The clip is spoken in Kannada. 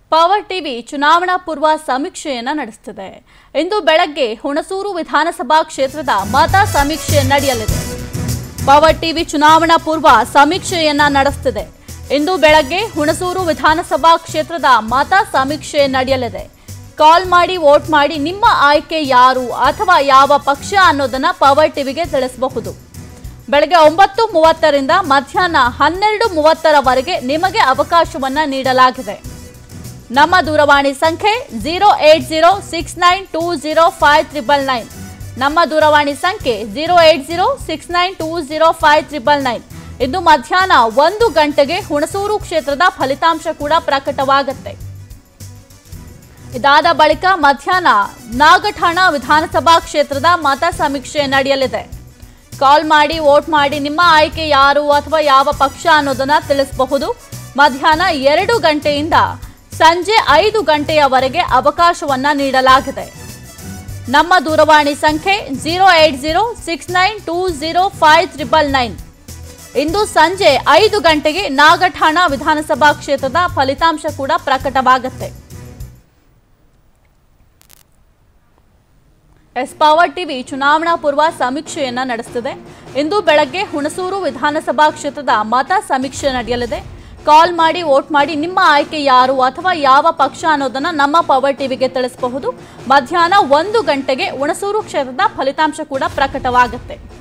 ಪವರ್ ಟಿವಿ ಚುನಾವಣಾ ಪೂರ್ವ ಸಮೀಕ್ಷೆಯನ್ನ ನಡೆಸುತ್ತಿದೆ ಇಂದು ಬೆಳಗ್ಗೆ ಹುಣಸೂರು ವಿಧಾನಸಭಾ ಕ್ಷೇತ್ರದ ಮತ ಸಮೀಕ್ಷೆ ನಡೆಯಲಿದೆ ಪವರ್ ಟಿವಿ ಚುನಾವಣಾ ಪೂರ್ವ ಸಮೀಕ್ಷೆಯನ್ನ ನಡೆಸುತ್ತಿದೆ ಇಂದು ಬೆಳಗ್ಗೆ ಹುಣಸೂರು ವಿಧಾನಸಭಾ ಕ್ಷೇತ್ರದ ಮತ ಸಮೀಕ್ಷೆ ನಡೆಯಲಿದೆ ಕಾಲ್ ಮಾಡಿ ವೋಟ್ ಮಾಡಿ ನಿಮ್ಮ ಆಯ್ಕೆ ಯಾರು ಅಥವಾ ಯಾವ ಪಕ್ಷ ಅನ್ನೋದನ್ನ ಪವರ್ ಟಿವಿಗೆ ತಿಳಿಸಬಹುದು ಬೆಳಗ್ಗೆ ಒಂಬತ್ತು ಮೂವತ್ತರಿಂದ ಮಧ್ಯಾಹ್ನ ಹನ್ನೆರಡು ಮೂವತ್ತರವರೆಗೆ ನಿಮಗೆ ಅವಕಾಶವನ್ನ ನೀಡಲಾಗಿದೆ ನಮ್ಮ ದೂರವಾಣಿ ಸಂಖ್ಯೆ zero eight zero six nine two zero five triple nine ನಮ್ಮ ದೂರವಾಣಿ ಸಂಖ್ಯೆ zero eight zero six nine two zero five triple nine ಇಂದು ಮಧ್ಯಾಹ್ನ ಒಂದು ಗಂಟೆಗೆ ಹುಣಸೂರು ಕ್ಷೇತ್ರದ ಫಲಿತಾಂಶ ಕೂಡ ಪ್ರಕಟವಾಗುತ್ತೆ ಇದಾದ ಬಳಿಕ ಮಧ್ಯಾಹ್ನ ನಾಗಠಾಣ ವಿಧಾನಸಭಾ ಕ್ಷೇತ್ರದ ಮತ ಸಮೀಕ್ಷೆ ನಡೆಯಲಿದೆ ಕಾಲ್ ಮಾಡಿ ವೋಟ್ ಮಾಡಿ ನಿಮ್ಮ ಆಯ್ಕೆ ಯಾರು ಅಥವಾ ಯಾವ ಪಕ್ಷ ಅನ್ನೋದನ್ನ ತಿಳಿಸಬಹುದು ಮಧ್ಯಾಹ್ನ ಎರಡು ಗಂಟೆಯಿಂದ ಸಂಜೆ ಐದು ಗಂಟೆಯವರೆಗೆ ಅವಕಾಶವನ್ನ ನೀಡಲಾಗಿದೆ ನಮ್ಮ ದೂರವಾಣಿ ಸಂಖ್ಯೆ zero eight zero six nine two zero five triple nine ಇಂದು ಸಂಜೆ ಐದು ಗಂಟೆಗೆ ನಾಗಠಾಣ ವಿಧಾನಸಭಾ ಕ್ಷೇತ್ರದ ಫಲಿತಾಂಶ ಕೂಡ ಪ್ರಕಟವಾಗುತ್ತೆ ಎಸ್ ಪವರ್ ಟಿವಿ ಚುನಾವಣಾ ಪೂರ್ವ ಸಮೀಕ್ಷೆಯನ್ನ ನಡೆಸುತ್ತಿದೆ ಇಂದು ಬೆಳಗ್ಗೆ ಹುಣಸೂರು ವಿಧಾನಸಭಾ ಕ್ಷೇತ್ರದ ಮತ ಸಮೀಕ್ಷೆ ನಡೆಯಲಿದೆ ಕಾಲ್ ಮಾಡಿ ವೋಟ್ ಮಾಡಿ ನಿಮ್ಮ ಆಯ್ಕೆ ಯಾರು ಅಥವಾ ಯಾವ ಪಕ್ಷ ಅನ್ನೋದನ್ನ ನಮ್ಮ ಪವರ್ ಟಿವಿಗೆ ತಿಳಿಸಬಹುದು ಮಧ್ಯಾಹ್ನ ಒಂದು ಗಂಟೆಗೆ ಹುಣಸೂರು ಕ್ಷೇತ್ರದ ಫಲಿತಾಂಶ ಕೂಡ ಪ್ರಕಟವಾಗುತ್ತೆ